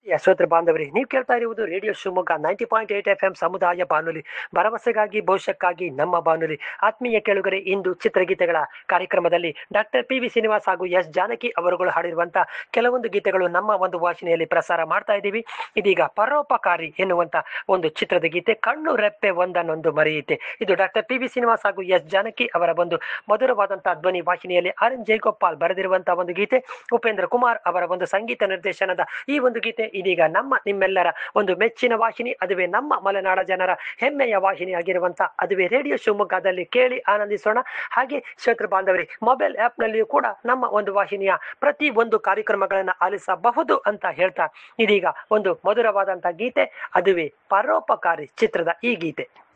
ಶ್ರೋತೃ ಬಾಂಧವರೇ ನೀವು ಕೇಳ್ತಾ ಇರುವುದು radio Shivamogga ninety point eight F M ಸಮುದಾಯ ಬಾನುಲಿ ಭರವಸೆಗಾಗಿ ಭವಿಷ್ಯಕ್ಕಾಗಿ ನಮ್ಮ ಬಾನುಲಿ ಆತ್ಮೀಯ ಕೇಳುಗರೆ ಇಂದು ಚಿತ್ರಗೀತೆಗಳ ಕಾರ್ಯಕ್ರಮದಲ್ಲಿ ಡಾಕ್ಟರ್ ಪಿ ವಿ ಶ್ರೀನಿವಾಸ್ ಹಾಗೂ ಎಸ್ ಜಾನಕಿ ಅವರುಗಳು ಹಾಡಿರುವಂತ ಕೆಲವೊಂದು ಗೀತೆಗಳು ನಮ್ಮ ಒಂದು ವಾಹಿನಿಯಲ್ಲಿ ಪ್ರಸಾರ ಮಾಡ್ತಾ ಇದ್ದೀವಿ ಇದೀಗ ಪರೋಪಕಾರಿ ಎನ್ನುವಂತ ಒಂದು ಚಿತ್ರದ ಗೀತೆ ಕಣ್ಣು ರೆಪ್ಪೆ ಒಂದನ್ನೊಂದು ಮರೆಯುತ್ತೆ ಇದು ಡಾಕ್ಟರ್ ಪಿ ವಿ ಶ್ರೀನಿವಾಸ್ ಹಾಗೂ ಎಸ್ ಜಾನಕಿ ಅವರ ಒಂದು ಮಧುರವಾದಂತಹ ಧ್ವನಿ ವಾಹಿನಿಯಲ್ಲಿ ಆರ್ ಎನ್ ಜಯಗೋಪಾಲ್ ಬರೆದಿರುವಂತಹ ಒಂದು ಗೀತೆ ಉಪೇಂದ್ರ ಕುಮಾರ್ ಅವರ ಒಂದು ಸಂಗೀತ ನಿರ್ದೇಶನದ ಈ ಒಂದು ಗೀತೆ ಇದೀಗ ನಮ್ಮ ನಿಮ್ಮೆಲ್ಲರ ಒಂದು ಮೆಚ್ಚಿನ ವಾಹಿನಿ ಅದುವೇ ನಮ್ಮ ಮಲೆನಾಡ ಜನರ ಹೆಮ್ಮೆಯ ವಾಹಿನಿ ಆಗಿರುವಂತ ಅದುವೇ ರೇಡಿಯೋ ಶಿವಮೊಗ್ಗದಲ್ಲಿ ಕೇಳಿ ಆನಂದಿಸೋಣ ಹಾಗೆ ಶ್ರೋತೃ ಬಾಂಧವರೇ ಮೊಬೈಲ್ ಆಪ್ ನಲ್ಲಿಯೂ ಕೂಡ ನಮ್ಮ ಒಂದು ವಾಹಿನಿಯ ಪ್ರತಿ ಒಂದು ಕಾರ್ಯಕ್ರಮಗಳನ್ನು ಆಲಿಸಬಹುದು ಅಂತ ಹೇಳ್ತಾ ಇದೀಗ ಒಂದು ಮಧುರವಾದಂತಹ ಗೀತೆ ಅದುವೇ ಪರೋಪಕಾರಿ ಚಿತ್ರದ ಈ ಗೀತೆ